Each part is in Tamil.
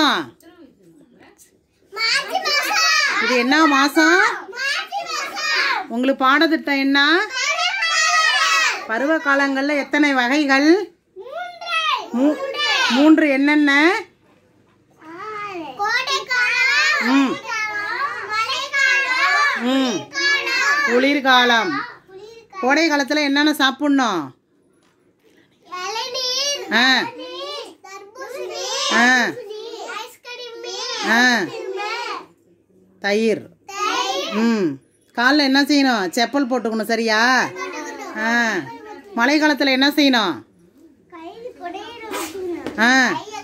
இது என்ன மாசம் உங்களுக்கு பாடத்திட்டம் என்ன பருவ காலங்கள்ல எத்தனை வகைகள் மூ- மூன்று என்னென்ன ம் ம் குளிர்காலம் கோடை காலத்துல என்னென்ன சாப்பிடணும் ஆ ஆ ஆ தயிர் ம் காலில் என்ன செய்யணும் செப்பல் போட்டுக்கணும் சரியா ஆ மழை காலத்தில் என்ன செய்யணும் ஆ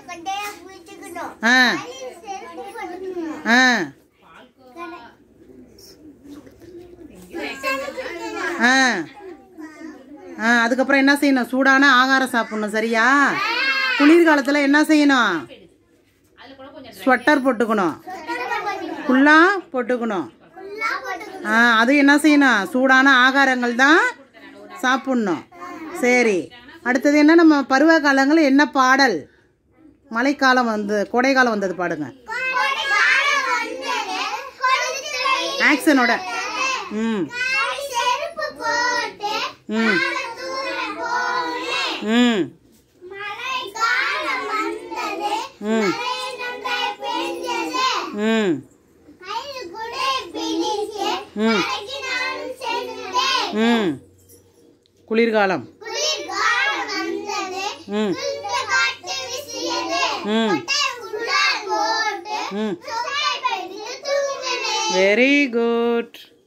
ஆ ஆ ஆ ஆ அதுக்கப்புறம் என்ன செய்யணும் சூடான ஆகாரம் சாப்பிடணும் சரியா குளிர்காலத்தில் என்ன செய்யணும் ஸ்வெட்டர் போட்டுக்கணும் ஃபுல்லா போட்டுக்கணும் ஆ அது என்ன செய்யணும் சூடான ஆகாரங்கள் தான் சாப்பிடணும் சரி அடுத்தது என்ன நம்ம பருவ காலங்கள் என்ன பாடல் மழைக்காலம் வந்து கோடைக்காலம் வந்தது பாடுங்க ஆக்ஷனோட ம் ம் ம் ம் ம் ம் ம் குளிர்காலம் ம் ம் ம் வெரி குட்